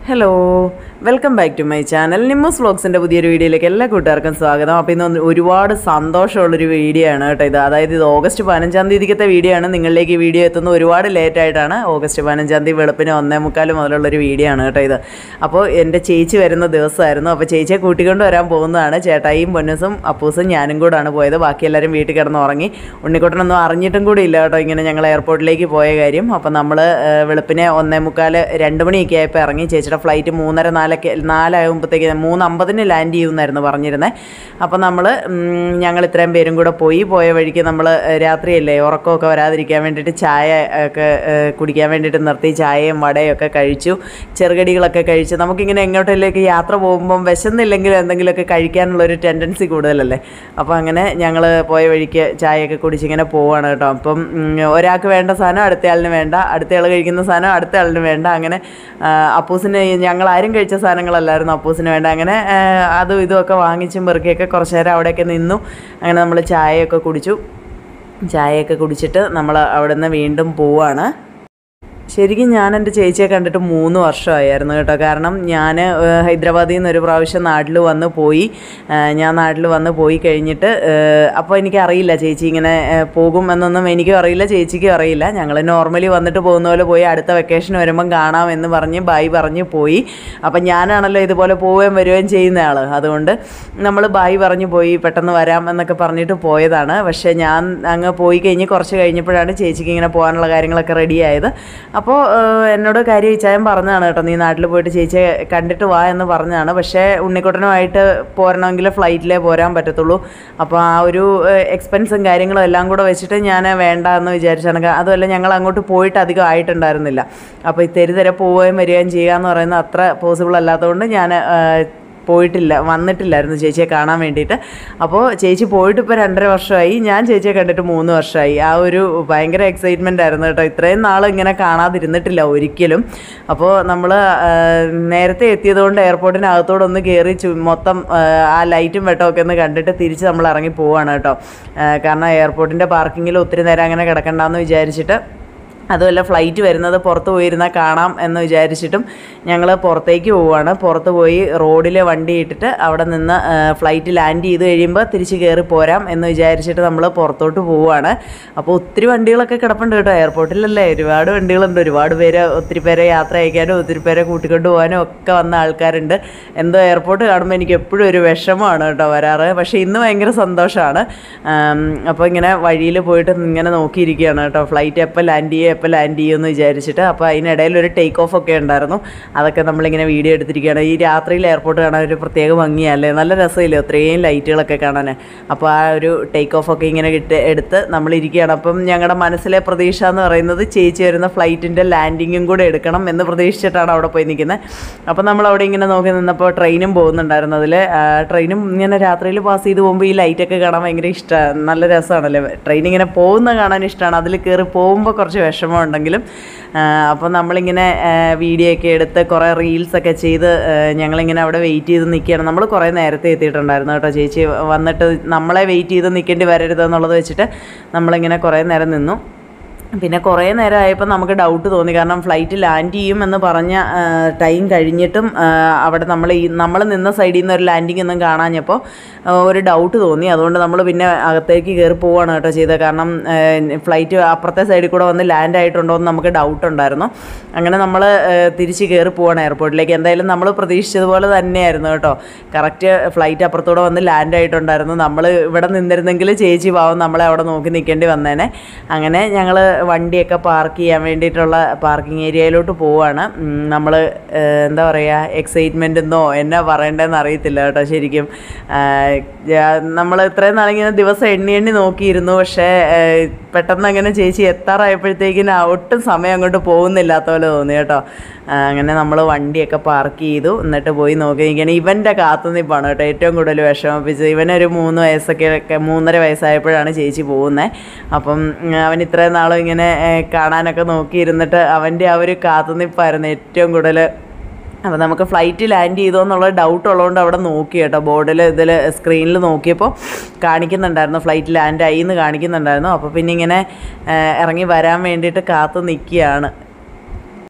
hello welcome back to my channel Nimmo's വ്ളോഗ്സിൻ്റെ പുതിയൊരു വീഡിയോയിലേക്ക് എല്ലാ കൂട്ടുകാർക്കും സ്വാഗതം അപ്പോൾ ഇന്ന് ഒരുപാട് സന്തോഷമുള്ളൊരു വീഡിയോ ആണ് കേട്ടോ ഇത് അതായത് ഇത് ഓഗസ്റ്റ് പതിനഞ്ചാം തീയതിക്കത്തെ വീഡിയോ ആണ് നിങ്ങളിലേക്ക് ഈ വീഡിയോ എത്തുന്ന ഒരുപാട് ലേറ്റ് ആയിട്ടാണ് ഓഗസ്റ്റ് പതിനഞ്ചാം തീയതി വെളുപ്പിന് ഒന്നേ മുക്കാൽ മുതലുള്ളൊരു വീഡിയോ ആണ് കേട്ടോ ഇത് അപ്പോൾ എൻ്റെ ചേച്ചി വരുന്ന ദിവസമായിരുന്നു അപ്പോൾ ചേച്ചിയെ കൂട്ടിക്കൊണ്ട് വരാൻ പോകുന്നതാണ് ചേട്ടായിയും പൊന്നസും അപ്പൂസും ഞാനും കൂടാണ് പോയത് ബാക്കി എല്ലാവരും വീട്ടിൽ കിടന്ന് ഉറങ്ങി ഉണ്ണിക്കുട്ടനൊന്നും അറിഞ്ഞിട്ടും കൂടി ഇല്ല കേട്ടോ ഇങ്ങനെ ഞങ്ങൾ എയർപോർട്ടിലേക്ക് പോയ കാര്യം അപ്പോൾ നമ്മൾ വെളുപ്പിനെ ഒന്നേ മുക്കാൽ രണ്ട് മണിയൊക്കെ ആയപ്പോൾ ഇറങ്ങി ചേച്ചിയുടെ ഫ്ലൈറ്റ് മൂന്നര നാലൊക്കെ നാലാകുമ്പോഴത്തേക്ക് മൂന്ന് അമ്പതിന് ലാൻഡ് ചെയ്യുമെന്നായിരുന്നു പറഞ്ഞിരുന്നത് അപ്പോൾ നമ്മൾ ഞങ്ങൾ ഇത്രയും പേരും കൂടെ പോയി പോയ വഴിക്ക് നമ്മൾ രാത്രിയല്ലേ ഉറക്കമൊക്കെ വരാതിരിക്കാൻ വേണ്ടിയിട്ട് ചായ ഒക്കെ ഏഹ്, കുടിക്കാൻ വേണ്ടിയിട്ട് നിർത്തി ചായയും വടയും ഒക്കെ കഴിച്ചു ചെറുകടികളൊക്കെ കഴിച്ചു നമുക്കിങ്ങനെ എങ്ങോട്ടേലേക്ക് യാത്ര പോകുമ്പം വിശന്നില്ലെങ്കിലും എന്തെങ്കിലുമൊക്കെ കഴിക്കാനുള്ളൊരു ടെൻഡൻസി കൂടുതലല്ലേ അപ്പോൾ അങ്ങനെ ഞങ്ങൾ പോയ വഴിക്ക് ചായയൊക്കെ കുടിച്ചിങ്ങനെ പോവാണ് കേട്ടോ അപ്പം ഉം, ഒരാൾക്ക് വേണ്ട സാധനം അടുത്തയാളിന് വേണ്ട അടുത്തയാൾ കഴിക്കുന്ന സാധനം അടുത്ത ആളിന് വേണ്ട അങ്ങനെ ആ, അപ്പൂസിന് ഞങ്ങൾ ആരും കഴിച്ച സാധനങ്ങളല്ലായിരുന്നു അപ്പൂസിന് വേണ്ട അങ്ങനെ ആ, അതും ഇതുമൊക്കെ വാങ്ങിച്ചും പെറുക്കിയൊക്കെ കുറച്ച് നേരം അവിടെയൊക്കെ നിന്നു അങ്ങനെ നമ്മൾ ചായയൊക്കെ കുടിച്ചു ചായയൊക്കെ കുടിച്ചിട്ട് നമ്മൾ അവിടെ നിന്ന് വീണ്ടും പോവാണ് ശരിക്കും ഞാൻ എൻ്റെ ചേച്ചിയെ കണ്ടിട്ട് മൂന്ന് വർഷമായിരുന്നു കേട്ടോ കാരണം ഞാൻ ഹൈദരാബാദിൽ നിന്ന് ഒരു പ്രാവശ്യം നാട്ടിൽ വന്ന് പോയി ആ, ഞാൻ നാട്ടിൽ വന്ന് പോയി കഴിഞ്ഞിട്ട് അപ്പോൾ എനിക്കറിയില്ല ചേച്ചി ഇങ്ങനെ ആ, പോകും എന്നൊന്നും എനിക്കും അറിയില്ല ചേച്ചിക്കും അറിയില്ല ഞങ്ങൾ നോർമലി വന്നിട്ട് പോകുന്ന പോലെ പോയി അടുത്ത വെക്കേഷൻ വരുമ്പം കാണാം എന്ന് പറഞ്ഞ് ബായ് പറഞ്ഞ് പോയി അപ്പം ഞാനാണല്ലോ ഇതുപോലെ പോവുകയും വരികയും ചെയ്യുന്ന ആൾ അതുകൊണ്ട് നമ്മൾ ബായ് പറഞ്ഞു പോയി പെട്ടെന്ന് വരാം എന്നൊക്കെ പറഞ്ഞിട്ട് പോയതാണ് പക്ഷേ ഞാൻ അങ്ങ് പോയി കഴിഞ്ഞ് കുറച്ച് കഴിഞ്ഞപ്പോഴാണ് ചേച്ചിക്ക് ഇങ്ങനെ പോകാനുള്ള കാര്യങ്ങളൊക്കെ റെഡി ആയത് അപ്പോൾ എന്നോട് കാര്യം ഇച്ചായൻ പറഞ്ഞതാണ് കേട്ടോ നീ നാട്ടിൽ പോയിട്ട് ചേച്ചിയെ കണ്ടിട്ട് വാ എന്ന് പറഞ്ഞതാണ് പക്ഷേ ഉണ്ണിക്കുട്ടനുമായിട്ട് പോരണമെങ്കിൽ ഫ്ലൈറ്റിലേ പോരാൻ പറ്റത്തുള്ളൂ അപ്പോൾ ആ ഒരു എക്സ്പെൻസും കാര്യങ്ങളും എല്ലാം കൂടെ വെച്ചിട്ട് ഞാൻ വേണ്ട എന്ന് വിചാരിച്ചാണ് കാ- അതുമല്ല ഞങ്ങൾ അങ്ങോട്ട് പോയിട്ട് അധികം ആയിട്ടുണ്ടായിരുന്നില്ല അപ്പോൾ ഈ തെരുതെരെ പോവുകയും വരികയും ചെയ്യുക എന്ന് പറയുന്നത് അത്ര പോസിബിൾ അല്ലാത്തതുകൊണ്ട് ഞാൻ പോയിട്ടില്ല വന്നിട്ടില്ലായിരുന്നു ചേച്ചിയെ കാണാൻ വേണ്ടിയിട്ട് അപ്പോൾ ചേച്ചി പോയിട്ട് ഇപ്പോൾ രണ്ടര വർഷമായി ഞാൻ ചേച്ചിയെ കണ്ടിട്ട് മൂന്ന് വർഷമായി ആ ഒരു ഭയങ്കര എക്സൈറ്റ്മെൻ്റ് ആയിരുന്നു കേട്ടോ ഇത്രയും നാൾ ഇങ്ങനെ കാണാതിരുന്നിട്ടില്ല ഒരിക്കലും അപ്പോൾ നമ്മൾ നേരത്തെ എത്തിയതുകൊണ്ട് എയർപോർട്ടിനകത്തോടെ ഒന്ന് കയറി ചു മൊത്തം ആ, ആ ലൈറ്റും വെട്ടമൊക്കെ ഒന്ന് കണ്ടിട്ട് തിരിച്ച് നമ്മൾ ഇറങ്ങി പോവാണ് കേട്ടോ ആ, കാരണം എയർപോർട്ടിൻ്റെ പാർക്കിങ്ങിൽ ഒത്തിരി നേരം അങ്ങനെ കിടക്കണ്ടെന്ന് വിചാരിച്ചിട്ട് അതുമല്ല ഫ്ലൈറ്റ് വരുന്നത് പുറത്ത് പോയിരുന്നാൽ കാണാം എന്ന് വിചാരിച്ചിട്ടും ഞങ്ങൾ പുറത്തേക്ക് പോവുകയാണ് പുറത്ത് പോയി റോഡിൽ വണ്ടി ഇട്ടിട്ട് അവിടെ നിന്ന് ഫ്ലൈറ്റ് ലാൻഡ് ചെയ്ത് കഴിയുമ്പോൾ തിരിച്ച് കയറി പോരാം എന്ന് വിചാരിച്ചിട്ട് നമ്മൾ പുറത്തോട്ട് പോവുകയാണ് അപ്പോൾ ഒത്തിരി വണ്ടികളൊക്കെ കിടപ്പുണ്ട് കേട്ടോ എയർപോർട്ടിലല്ലേ ഒരുപാട് വണ്ടികളുണ്ട് ഒരുപാട് പേര് ഒത്തിരി പേരെ യാത്ര അയക്കാനും ഒത്തിരി പേരെ കൂട്ടിക്കൊണ്ട് പോകാനും ഒക്കെ വന്ന ആൾക്കാരുണ്ട് എന്തോ എയർപോർട്ട് കാണുമ്പോൾ എനിക്ക് എപ്പോഴും ഒരു വിഷമമാണ് കേട്ടോ വരാറ് പക്ഷേ ഇന്ന് ഭയങ്കര സന്തോഷമാണ് അപ്പോൾ ഇങ്ങനെ വഴിയിൽ പോയിട്ട് ഇങ്ങനെ നോക്കിയിരിക്കുകയാണ് കേട്ടോ ഫ്ലൈറ്റ് എപ്പോൾ ലാൻഡ് ചെയ്യുക എപ്പോൾ ലാൻഡ് ചെയ്യുമെന്ന് വിചാരിച്ചിട്ട് അപ്പോൾ അതിനിടയിൽ ഒരു ടേക്ക് ഓഫ് ഒക്കെ ഉണ്ടായിരുന്നു അതൊക്കെ നമ്മളിങ്ങനെ വീഡിയോ എടുത്തിരിക്കുകയാണ് ഈ രാത്രിയിൽ എയർപോർട്ട് കാണാൻ ഒരു പ്രത്യേക ഭംഗിയല്ലേ നല്ല രസമില്ലേ അത്രയും ലൈറ്റുകളൊക്കെ കാണാൻ അപ്പോൾ ആ ഒരു ടേക്ക് ഓഫ് ഒക്കെ ഇങ്ങനെ ഇട്ട് എടുത്ത് നമ്മളിരിക്കുകയാണ് അപ്പം ഞങ്ങളുടെ മനസ്സിലെ പ്രതീക്ഷ എന്ന് പറയുന്നത് ചേച്ചി വരുന്ന ഫ്ലൈറ്റിൻ്റെ ലാൻഡിങ്ങും കൂടെ എടുക്കണം എന്ന് പ്രതീക്ഷിച്ചിട്ടാണ് അവിടെ പോയി നിൽക്കുന്നത് അപ്പോൾ നമ്മൾ അവിടെ ഇങ്ങനെ നോക്കി നിന്നപ്പോൾ ട്രെയിനും പോകുന്നുണ്ടായിരുന്നു അതിൽ ട്രെയിനും ഇങ്ങനെ രാത്രിയിൽ പാസ് ചെയ്ത് പോകുമ്പോൾ ഈ ലൈറ്റൊക്കെ കാണാൻ ഭയങ്കര ഇഷ്ടമാണ് നല്ല രസമാണല്ലേ ട്രെയിൻ ഇങ്ങനെ പോകുന്ന കാണാൻ ഇഷ്ടമാണ് അതിൽ കയറി പോകുമ്പോൾ കുറച്ച് വിഷമം ഉണ്ടെങ്കിലും അപ്പോൾ നമ്മളിങ്ങനെ വീഡിയോ ഒക്കെ എടുത്ത് കുറേ റീൽസൊക്കെ ചെയ്ത് ആ, ഞങ്ങളിങ്ങനെ അവിടെ വെയിറ്റ് ചെയ്ത് നിൽക്കുകയാണ് നമ്മൾ കുറേ നേരത്തെ എത്തിയിട്ടുണ്ടായിരുന്നു കേട്ടോ ചേച്ചി വന്നിട്ട് നമ്മളെ വെയിറ്റ് ചെയ്ത് നിൽക്കേണ്ടി വരരുതെന്നുള്ളത് വെച്ചിട്ട് നമ്മളിങ്ങനെ കുറേ നേരം നിന്നു പിന്നെ കുറേ നേരം ആയപ്പോൾ നമുക്ക് ഡൗട്ട് തോന്നി കാരണം ഫ്ലൈറ്റ് ലാൻഡ് ചെയ്യും എന്ന് പറഞ്ഞ ടൈം കഴിഞ്ഞിട്ടും ആ, അവിടെ നമ്മൾ ഈ നമ്മൾ നിന്ന സൈഡിൽ നിന്ന് ഒരു ലാൻഡിങ് ഒന്നും കാണാഞ്ഞപ്പോൾ ആ, ഒരു ഡൗട്ട് തോന്നി അതുകൊണ്ട് നമ്മൾ പിന്നെ അകത്തേക്ക് കയറി പോവാണ് കേട്ടോ ചെയ്തത് കാരണം ഫ്ലൈറ്റ് അപ്പുറത്തെ സൈഡിൽ കൂടെ വന്ന് ലാൻഡ് ആയിട്ടുണ്ടോ എന്ന് നമുക്ക് ഡൗട്ട് ഉണ്ടായിരുന്നു അങ്ങനെ നമ്മൾ തിരിച്ച് കയറി പോവാണ് എയർപോർട്ടിലേക്ക് എന്തായാലും നമ്മൾ പ്രതീക്ഷിച്ചതുപോലെ തന്നെയായിരുന്നു കേട്ടോ കറക്റ്റ് ഫ്ലൈറ്റ് അപ്പുറത്തൂടെ വന്ന് ലാൻഡ് ആയിട്ടുണ്ടായിരുന്നു നമ്മൾ ഇവിടെ നിന്നിരുന്നെങ്കിൽ ചേച്ചി പാവം നമ്മളെ അവിടെ നോക്കി നിൽക്കേണ്ടി വന്നേനെ അങ്ങനെ ഞങ്ങൾ വണ്ടിയൊക്കെ പാർക്ക് ചെയ്യാൻ വേണ്ടിയിട്ടുള്ള പാർക്കിംഗ് ഏരിയയിലോട്ട് പോവാണ് നമ്മൾ എന്താ പറയുക എക്സൈറ്റ്മെൻ്റ് എന്നോ എന്നാ പറയണ്ടതെന്ന് അറിയത്തില്ല കേട്ടോ ശരിക്കും നമ്മൾ ഇത്രയും നാളിങ്ങനെ ദിവസം എണ്ണി എണ്ണി നോക്കിയിരുന്നു പക്ഷേ ആ, പെട്ടെന്ന് അങ്ങനെ ചേച്ചി എത്താറായപ്പോഴത്തേക്കിന് ഒട്ടും സമയം അങ്ങോട്ട് പോകുന്നില്ലാത്ത പോലെ തോന്നി കേട്ടോ ആ, അങ്ങനെ നമ്മൾ വണ്ടിയൊക്കെ പാർക്ക് ചെയ്തു എന്നിട്ട് പോയി നോക്കി നിൽക്കുകയാണ് ഇവൻ്റെ കാത്തുനിപ്പാണ് കേട്ടോ ഏറ്റവും കൂടുതൽ വിഷമിപ്പിച്ചത് ഇവനൊരു മൂന്ന് വയസ്സൊക്കെ ഒക്കെ മൂന്നര വയസ്സായപ്പോഴാണ് ചേച്ചി പോകുന്നത് അപ്പം ഉം, അവൻ ഇത്രയും നാളും ഇങ്ങനെ ഏ, കാണാനൊക്കെ നോക്കിയിരുന്നിട്ട് അവൻ്റെ ആ ഒരു കാത്തുനിപ്പായിരുന്നു ഏറ്റവും കൂടുതൽ അപ്പോൾ നമുക്ക് ഫ്ലൈറ്റ് ലാൻഡ് ചെയ്തോ എന്നുള്ള ഡൗട്ട് ഉള്ളതുകൊണ്ട് അവിടെ നോക്കി കേട്ടോ ബോർഡിൽ ഇതിൽ സ്ക്രീനിൽ നോക്കിയപ്പോൾ കാണിക്കുന്നുണ്ടായിരുന്നു ഫ്ലൈറ്റ് ലാൻഡ് ആയി എന്ന് കാണിക്കുന്നുണ്ടായിരുന്നു അപ്പോൾ പിന്നെ ഇങ്ങനെ ആ, ഇറങ്ങി വരാൻ വേണ്ടിയിട്ട് കാത്തു നിൽക്കുകയാണ്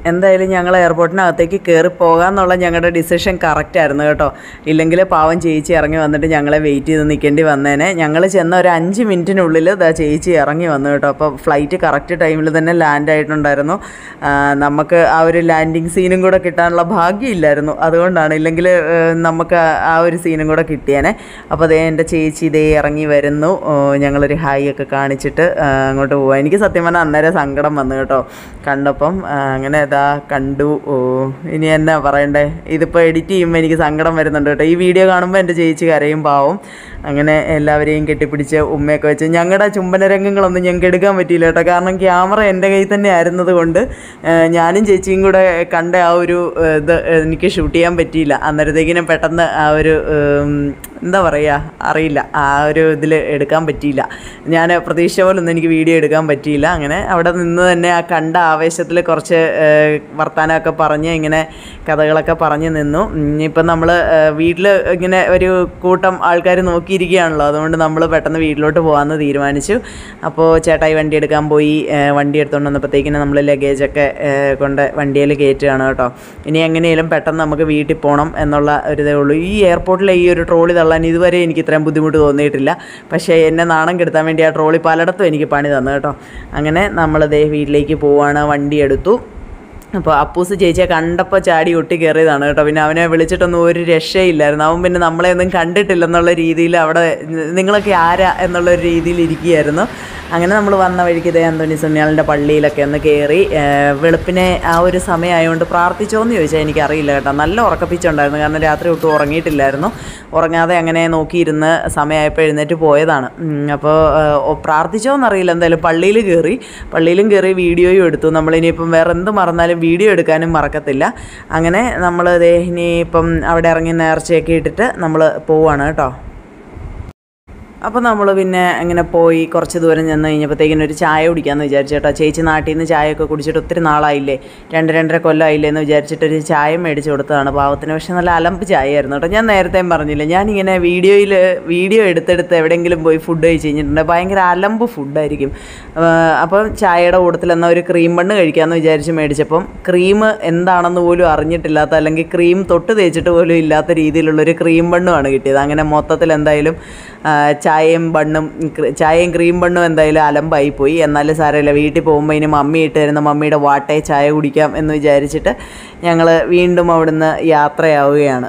എന്തായാലും ഞങ്ങൾ എയർപോർട്ടിനകത്തേക്ക് കയറി പോകാമെന്നുള്ള ഞങ്ങളുടെ ഡിസിഷൻ കറക്റ്റ് ആയിരുന്നു കേട്ടോ ഇല്ലെങ്കിൽ പാവം ചേച്ചി ഇറങ്ങി വന്നിട്ട് ഞങ്ങളെ വെയിറ്റ് ചെയ്ത് നിൽക്കേണ്ടി വന്നേനെ ഞങ്ങൾ ചെന്ന ഒരു അഞ്ച് മിനിറ്റിനുള്ളിൽ ദാ ചേച്ചി ഇറങ്ങി വന്നു കേട്ടോ അപ്പോൾ ഫ്ലൈറ്റ് കറക്റ്റ് ടൈമിൽ തന്നെ ലാൻഡ് ആയിട്ടുണ്ടായിരുന്നു ആ, നമുക്ക് ആ ഒരു ലാൻഡിങ് സീനും കൂടെ കിട്ടാനുള്ള ഭാഗ്യമില്ലായിരുന്നു അതുകൊണ്ടാണ് ഇല്ലെങ്കിൽ ഏഹ്, നമുക്ക് ആ- ആ ഒരു സീനും കൂടെ കിട്ടിയേനെ അപ്പോൾ അതേ എൻ്റെ ചേച്ചി ഇതേ ഇറങ്ങി വരുന്നു ഓ, ഞങ്ങളൊരു ഹായ് ഒക്കെ കാണിച്ചിട്ട് ആ, അങ്ങോട്ട് പോവാം എനിക്ക് സത്യം പറഞ്ഞാൽ അന്നേരം സങ്കടം വന്നു കേട്ടോ കണ്ടപ്പം ആ, അങ്ങനെ ഇതാ കണ്ടു ഓ ഇനി എന്നാ പറയണ്ടേ ഇതിപ്പോൾ എഡിറ്റ് ചെയ്യുമ്പോൾ എനിക്ക് സങ്കടം വരുന്നുണ്ട് കേട്ടോ ഈ വീഡിയോ കാണുമ്പോൾ എൻ്റെ ചേച്ചി കരയും പാവം അങ്ങനെ എല്ലാവരെയും കെട്ടിപ്പിടിച്ച് ഉമ്മയൊക്കെ വെച്ച് ഞങ്ങളുടെ ചുംബന രംഗങ്ങളൊന്നും ഞങ്ങൾക്ക് എടുക്കാൻ പറ്റിയില്ല കേട്ടോ കാരണം ക്യാമറ എൻ്റെ കയ്യിൽ തന്നെ ആയിരുന്നത് കൊണ്ട് ഏഹ്, ഞാനും ചേച്ചിയും കൂടെ കണ്ട ആ ഒരു ഏഹ്, ഇത് എനിക്ക് ഷൂട്ട് ചെയ്യാൻ പറ്റിയില്ല അന്നേരത്തേക്കിനും പെട്ടെന്ന് ആ ഒരു ഏം, എന്താ പറയുക അറിയില്ല ആ ഒരു ഇതിൽ എടുക്കാൻ പറ്റിയില്ല ഞാൻ പ്രതീക്ഷ പോലൊന്നും എനിക്ക് വീഡിയോ എടുക്കാൻ പറ്റിയില്ല അങ്ങനെ അവിടെ നിന്ന് തന്നെ ആ കണ്ട ആവേശത്തിൽ കുറച്ച് ഏഹ്, വർത്താനമൊക്കെ പറഞ്ഞ് ഇങ്ങനെ കഥകളൊക്കെ പറഞ്ഞ് നിന്നു ഇനിയിപ്പം നമ്മൾ വീട്ടിൽ ഇങ്ങനെ ഒരു കൂട്ടം ആൾക്കാർ നോക്കിയിരിക്കുകയാണല്ലോ അതുകൊണ്ട് നമ്മൾ പെട്ടെന്ന് വീട്ടിലോട്ട് പോകാമെന്ന് തീരുമാനിച്ചു അപ്പോൾ ചേട്ടായി വണ്ടി എടുക്കാൻ പോയി ഏഹ്, വണ്ടി എടുത്തുകൊണ്ട് വന്നപ്പോഴത്തേക്കിന് നമ്മൾ ലഗേജൊക്കെ ഏഹ്, കൊണ്ട് വണ്ടിയിൽ കയറ്റുകയാണ് കേട്ടോ ഇനി എങ്ങനെയും പെട്ടെന്ന് നമുക്ക് വീട്ടിൽ പോകണം എന്നുള്ള ഒരു ഇതേ ഉള്ളൂ ഈ എയർപോർട്ടിലെ ഈ ഒരു ട്രോളി തള്ളാൻ ഇതുവരെ എനിക്ക് ഇത്രയും ബുദ്ധിമുട്ട് തോന്നിയിട്ടില്ല പക്ഷേ എന്നെ നാണം കെടുത്താൻ വേണ്ടി ആ ട്രോളി പലയിടത്തും എനിക്ക് പണി തന്നു കേട്ടോ അങ്ങനെ നമ്മളതേ വീട്ടിലേക്ക് പോവാണ് വണ്ടി എടുത്തു അപ്പോൾ അപ്പൂസ് ചേച്ചിയെ കണ്ടപ്പോൾ ചാടി ഒട്ടി കയറിയതാണ് കേട്ടോ പിന്നെ അവനെ വിളിച്ചിട്ടൊന്നും ഒരു രക്ഷയില്ലായിരുന്നു അവൻ പിന്നെ നമ്മളെ ഒന്നും കണ്ടിട്ടില്ലെന്നുള്ള രീതിയിൽ അവിടെ നിങ്ങളൊക്കെ ആരാ എന്നുള്ള ഒരു രീതിയിൽ ഇരിക്കുകയായിരുന്നു അങ്ങനെ നമ്മൾ വന്ന വഴിക്ക് ഇതേ അന്തോണി സുന്യാളിൻ്റെ പള്ളിയിലൊക്കെ ഒന്ന് കയറി ഏഹ് വെളുപ്പിനെ ആ ഒരു സമയമായതുകൊണ്ട് പ്രാർത്ഥിച്ചോന്ന് ചോദിച്ചാൽ എനിക്കറിയില്ല കേട്ടോ നല്ല ഉറക്കപ്പിച്ചുണ്ടായിരുന്നു കാരണം രാത്രി ഒട്ടും ഉറങ്ങിയിട്ടില്ലായിരുന്നു ഉറങ്ങാതെ അങ്ങനെ നോക്കിയിരുന്ന് സമയമായപ്പോൾ എഴുന്നേറ്റ് പോയതാണ് ഉം, അപ്പോൾ ഏഹ്, പ്രാർത്ഥിച്ചോന്നറിയില്ല എന്തായാലും പള്ളിയിൽ കയറി പള്ളിയിലും കയറി വീഡിയോയും എടുത്തു നമ്മളിനിയിപ്പം വേറെ എന്ത് മറന്നാലും വീഡിയോ എടുക്കാനും മറക്കത്തില്ല അങ്ങനെ നമ്മൾ ദേ ഇനിയിപ്പം അവിടെ ഇറങ്ങി നേർച്ചയൊക്കെ ഇട്ടിട്ട് നമ്മൾ പോവാണ് കേട്ടോ അപ്പോൾ നമ്മൾ പിന്നെ ഇങ്ങനെ പോയി കുറച്ച് ദൂരം ചെന്ന് കഴിഞ്ഞപ്പോഴത്തേക്കിനും ഒരു ചായ കുടിക്കാമെന്ന് വിചാരിച്ചു കേട്ടോ ചേച്ചി നാട്ടിൽ നിന്ന് ചായയൊക്കെ കുടിച്ചിട്ട് ഒത്തിരി നാളായില്ലേ രണ്ട് രണ്ടര കൊല്ലമായില്ലേ എന്ന് വിചാരിച്ചിട്ട് ഒരു ചായ മേടിച്ച് കൊടുത്തതാണ് പാവത്തിന് പക്ഷേ നല്ല അലമ്പ് ചായയായിരുന്നു കേട്ടോ ഞാൻ നേരത്തെയും പറഞ്ഞില്ല ഞാനിങ്ങനെ വീഡിയോയിൽ വീഡിയോ എടുത്തെടുത്ത് എവിടെയെങ്കിലും പോയി ഫുഡ് കഴിച്ച് കഴിഞ്ഞിട്ടുണ്ട് ഭയങ്കര അലമ്പ് ഫുഡായിരിക്കും അപ്പം ചായയുടെ കൂട്ടത്തിൽ എന്നാൽ ഒരു ക്രീം ബണ്ണ് കഴിക്കാമെന്ന് വിചാരിച്ച് മേടിച്ചപ്പം ക്രീം എന്താണെന്ന് പോലും അറിഞ്ഞിട്ടില്ലാത്ത അല്ലെങ്കിൽ ക്രീം തൊട്ട് തേച്ചിട്ട് പോലും ഇല്ലാത്ത രീതിയിലുള്ളൊരു ക്രീം ബണ്ണുമാണ് കിട്ടിയത് അങ്ങനെ മൊത്തത്തിൽ എന്തായാലും ആ, ചായയും ബണ്ണും ക്ര- ചായയും ക്രീം ബണ്ണും എന്തായാലും അലമ്പായി പോയി എന്നാലും സാരമില്ല വീട്ടിൽ പോകുമ്പോൾ ഇനി മമ്മി ഇട്ട് തരുന്ന മമ്മിയുടെ വാട്ടേ ചായ കുടിക്കാം എന്ന് വിചാരിച്ചിട്ട് ഞങ്ങൾ വീണ്ടും അവിടുന്ന് യാത്രയാവുകയാണ്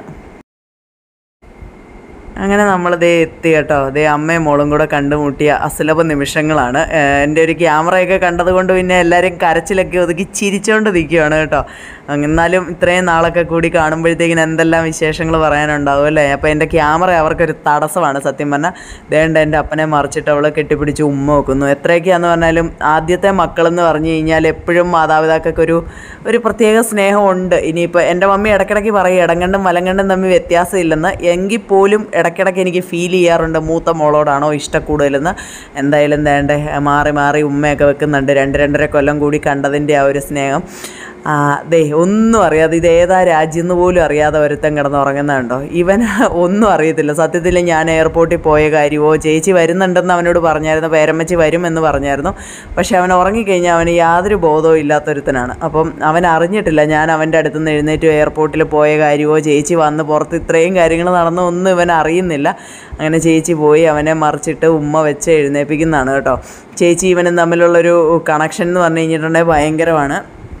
അങ്ങനെ നമ്മൾ ദേ എത്തി കേട്ടോ ദേ അമ്മയും മോളും കൂടെ കണ്ടുമുട്ടിയ അസുലഭ നിമിഷങ്ങളാണ് ഏഹ് എൻ്റെ ഒരു ക്യാമറയൊക്കെ കണ്ടത് കൊണ്ട് പിന്നെ എല്ലാവരും കരച്ചിലൊക്കെ ഒതുക്കി ചിരിച്ചുകൊണ്ട് നിൽക്കുകയാണ് കേട്ടോ അങ്ങ് എന്നാലും ഇത്രയും നാളൊക്കെ കൂടി കാണുമ്പോഴത്തേക്കിന് എന്തെല്ലാം വിശേഷങ്ങൾ പറയാനുണ്ടാവും അല്ലേ അപ്പോൾ എൻ്റെ ക്യാമറ അവർക്കൊരു തടസ്സമാണ് സത്യം പറഞ്ഞാൽ ദേണ്ട എൻ്റെ അപ്പനെ മറിച്ചിട്ട് അവളെ കെട്ടിപ്പിടിച്ച് ഉമ്മ വെക്കുന്നു എത്രയൊക്കെയാന്ന് പറഞ്ഞാലും ആദ്യത്തെ മക്കളെന്ന് പറഞ്ഞു കഴിഞ്ഞാൽ എപ്പോഴും മാതാപിതാക്കൾക്ക് ഒരു ഒരു പ്രത്യേക സ്നേഹമുണ്ട് ഇനിയിപ്പോൾ എൻ്റെ മമ്മി ഇടയ്ക്കിടയ്ക്ക് പറയും ഇടങ്കണ്ടും മലങ്കണ്ടും തമ്മിൽ വ്യത്യാസമില്ലെന്ന് എങ്കിൽ പോലും ഇടയ്ക്കിടയ്ക്ക് എനിക്ക് ഫീൽ ചെയ്യാറുണ്ട് മൂത്ത മോളോടാണോ ഇഷ്ടം കൂടുതലെന്ന് എന്തായാലും വേണ്ടേ മാറി മാറി ഉമ്മയൊക്കെ വെക്കുന്നുണ്ട് രണ്ട് രണ്ടര കൊല്ലം കൂടി കണ്ടതിൻ്റെ ആ ഒരു സ്നേഹം ആ, ദേ ഒന്നും അറിയാതെ ഇത് ഏതാ രാജ്യം എന്ന് പോലും അറിയാതെ ഒരുത്തൻ കിടന്ന് ഉറങ്ങുന്നുണ്ടോ ഇവൻ ഒന്നും അറിയത്തില്ല സത്യത്തിൽ ഞാൻ എയർപോർട്ടിൽ പോയ കാര്യമോ ചേച്ചി വരുന്നുണ്ടെന്ന് അവനോട് പറഞ്ഞായിരുന്നു പേരമ്മച്ചി വരുമെന്ന് പറഞ്ഞായിരുന്നു പക്ഷെ അവൻ ഉറങ്ങിക്കഴിഞ്ഞാൽ അവന് യാതൊരു ബോധവും ഇല്ലാത്തൊരുത്തനാണ് അപ്പം അവൻ അറിഞ്ഞിട്ടില്ല ഞാൻ അവൻ്റെ അടുത്ത് നിന്ന് എഴുന്നേറ്റ് എയർപോർട്ടിൽ പോയ കാര്യമോ ചേച്ചി വന്ന് പുറത്ത് ഇത്രയും കാര്യങ്ങൾ നടന്ന ഒന്നും ഇവൻ അറിയുന്നില്ല അങ്ങനെ ചേച്ചി പോയി അവനെ മറിച്ചിട്ട് ഉമ്മ വെച്ച് എഴുന്നേൽപ്പിക്കുന്നതാണ് കേട്ടോ ചേച്ചി ഇവനും തമ്മിലുള്ളൊരു കണക്ഷൻ എന്ന് പറഞ്ഞു കഴിഞ്ഞിട്ടുണ്ടെങ്കിൽ ഭയങ്കരമാണ്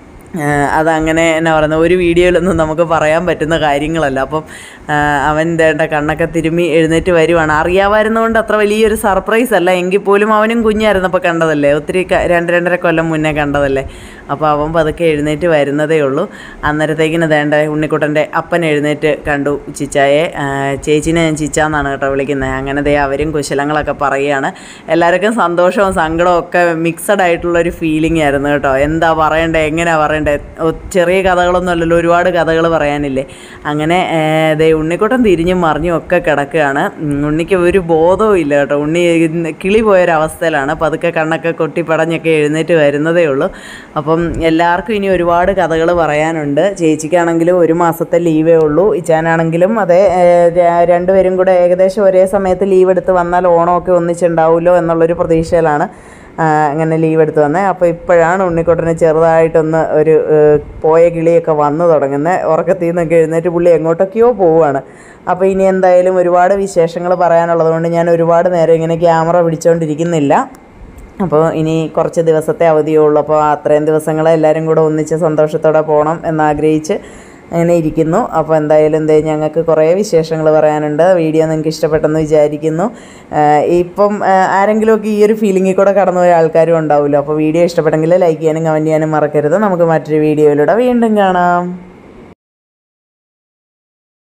ഏഹ് അതങ്ങനെ എന്നാ പറയുന്നത് ഒരു വീഡിയോയിലൊന്നും നമുക്ക് പറയാൻ പറ്റുന്ന കാര്യങ്ങളല്ല അപ്പം ഏഹ് അവൻ വേണ്ട കണ്ണൊക്കെ തിരുമ്മി എഴുന്നേറ്റ് വരുവാണ് അറിയാമായിരുന്നതുകൊണ്ട് അത്ര വലിയൊരു സർപ്രൈസ് അല്ല എങ്കിൽ പോലും അവനും കുഞ്ഞായിരുന്നപ്പോൾ കണ്ടതല്ലേ ഒത്തിരി ക- രണ്ട് രണ്ടര കൊല്ലം മുന്നേ കണ്ടതല്ലേ അപ്പോൾ അവൻ പതുക്കെ എഴുന്നേറ്റ് വരുന്നതേ ഉള്ളൂ അന്നേരത്തേക്കിന് വേണ്ട ഉണ്ണിക്കുട്ടൻ്റെ അപ്പൻ എഴുന്നേറ്റ് കണ്ടു ചിച്ചായെ ഏഹ് ചേച്ചിനെ ഞാൻ ചിച്ച എന്നാണ് കേട്ടോ വിളിക്കുന്നത് അങ്ങനെ ദേ അവരും കുശലങ്ങളൊക്കെ പറയുകയാണ് എല്ലാവർക്കും സന്തോഷവും സങ്കടവും ഒക്കെ മിക്സഡ് ആയിട്ടുള്ളൊരു ഫീലിംഗ് ആയിരുന്നു കേട്ടോ എന്താ പറയണ്ടേ എങ്ങനെയാ പറയണ്ടേ ഒ- ചെറിയ കഥകളൊന്നും അല്ലല്ലോ ഒരുപാട് കഥകൾ പറയാനില്ലേ അങ്ങനെ ഏഹ്, ദേ ഉണ്ണിക്കുട്ടൻ തിരിഞ്ഞും മറിഞ്ഞും ഒക്കെ കിടക്കുകയാണ് ഉം, ഉണ്ണിക്ക് ഒരു ബോധവും ഇല്ല കേട്ടോ ഉണ്ണി ഇന്ന് കിളി പോയൊരവസ്ഥയിലാണ് പതുക്കെ കണ്ണൊക്കെ കൊട്ടിപ്പടഞ്ഞൊക്കെ എഴുന്നേറ്റ് വരുന്നതേ ഉള്ളൂ അപ്പം എല്ലാവർക്കും ഇനി ഒരുപാട് കഥകൾ പറയാനുണ്ട് ചേച്ചിക്കാണെങ്കിലും ഒരു മാസത്തെ ലീവേ ഉള്ളൂ ഇച്ചാനാണെങ്കിലും അതെ ഏഹ്, ര- രണ്ടുപേരും കൂടെ ഏകദേശം ഒരേ സമയത്ത് ലീവ് എടുത്ത് വന്നാൽ ഓണമൊക്കെ ഒന്നിച്ചുണ്ടാവുമല്ലോ എന്നുള്ളൊരു പ്രതീക്ഷയിലാണ് ആ, അങ്ങനെ ലീവ് എടുത്ത് വന്നേ അപ്പോൾ ഇപ്പോഴാണ് ഉണ്ണിക്കുട്ടന് ചെറുതായിട്ടൊന്ന് ഒരു ഏഹ്, പോയ കിളിയൊക്കെ വന്നു തുടങ്ങുന്നത് ഉറക്കത്തിൽ നിന്നൊക്കെ എഴുന്നേറ്റ് പുള്ളി എങ്ങോട്ടൊക്കെയോ പോവുകയാണ് അപ്പോൾ ഇനി എന്തായാലും ഒരുപാട് വിശേഷങ്ങൾ പറയാനുള്ളത് കൊണ്ട് ഞാൻ ഒരുപാട് നേരം ഇങ്ങനെ ക്യാമറ പിടിച്ചുകൊണ്ടിരിക്കുന്നില്ല അപ്പോൾ ഇനി കുറച്ച് ദിവസത്തെ അവധിയേ ഉള്ളൂ അപ്പോൾ അത്രയും ദിവസങ്ങൾ എല്ലാവരും കൂടെ ഒന്നിച്ച് സന്തോഷത്തോടെ പോകണം എന്നാഗ്രഹിച്ച് അങ്ങനെ ഇരിക്കുന്നു അപ്പോൾ എന്തായാലും എന്തേ ഞങ്ങൾക്ക് കുറേ വിശേഷങ്ങൾ പറയാനുണ്ട് വീഡിയോ നിങ്ങൾക്ക് ഇഷ്ടപ്പെട്ടെന്ന് വിചാരിക്കുന്നു ആഹ് ഇപ്പം ആഹ് ആരെങ്കിലുമൊക്കെ ഈ ഒരു ഫീലിങ്ങിൽ കൂടെ കടന്നുപോയ ആൾക്കാരും ഉണ്ടാവുമല്ലോ അപ്പോൾ വീഡിയോ ഇഷ്ടപ്പെട്ടെങ്കിൽ ലൈക്ക് ചെയ്യാനും കമൻറ്റ് ചെയ്യാനും മറക്കരുത് നമുക്ക് മറ്റൊരു വീഡിയോയിലൂടെ വീണ്ടും കാണാം